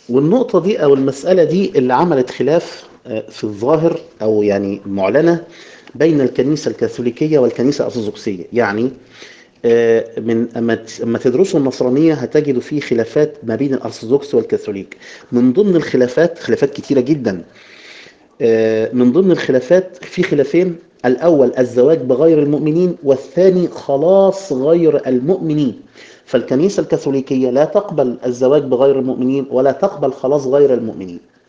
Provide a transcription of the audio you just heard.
والنقطة دي أو المسألة دي اللي عملت خلاف آه، في الظاهر أو يعني معلنة بين الكنيسة الكاثوليكية والكنيسة الأرثوذكسية يعني آه، من أما ت- أما تدرسوا النصرانية هتجدوا فيه خلافات ما بين الأرثوذكس والكاثوليك من ضمن الخلافات خلافات كتيرة جدا آه، من ضمن الخلافات في خلافين الأول الزواج بغير المؤمنين والثاني خلاص غير المؤمنين فالكنيسة الكاثوليكية لا تقبل الزواج بغير المؤمنين ولا تقبل خلاص غير المؤمنين